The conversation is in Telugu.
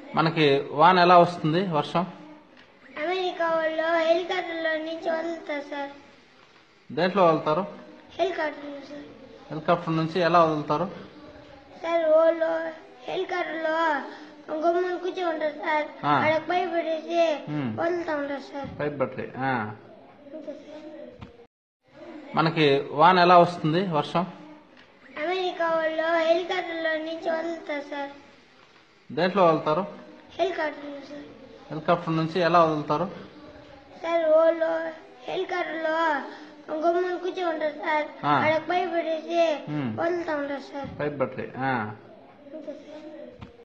మనకి వాన ఎలా వస్తుంది వర్షం అమెరికా వాళ్ళు హెలికాప్టర్లో నుంచి వదులుతారు సార్ దేంట్లో వదులుతారు హెలికాప్టర్లో సార్ హెలికాప్టర్ నుంచి ఎలా వదులుతారు సార్ వాళ్ళు హెలికాప్టర్లో గుమ్మని కూర్చో ఉంటారు సార్ ఆ. ఆడ పై పెట్టేసి ఉమ్. వదులుతా ఉంటారు సార్ పైప్ బ్యాటరీ ఆ. అంతే సార్ మనకి వాన ఎలా వస్తుంది వర్షం అమెరికా వాళ్ళు హెలికాప్టర్లో నుంచి వదులుతారు సార్ దేంట్లో వదులుతారు హెలికాప్టర్లో సార్ హెలికాప్టర్ నుంచి ఎలా వదులుతారు సార్ వాళ్ళు హెలికాప్టర్లో గుమ్మని కూర్చో ఉంటారు సార్ ఆ. ఆడ పై పెట్టేసి ఉమ్. వదులుతా ఉంటారు సార్ పైప్ బ్యాటరీ ఆ. అంతే సార్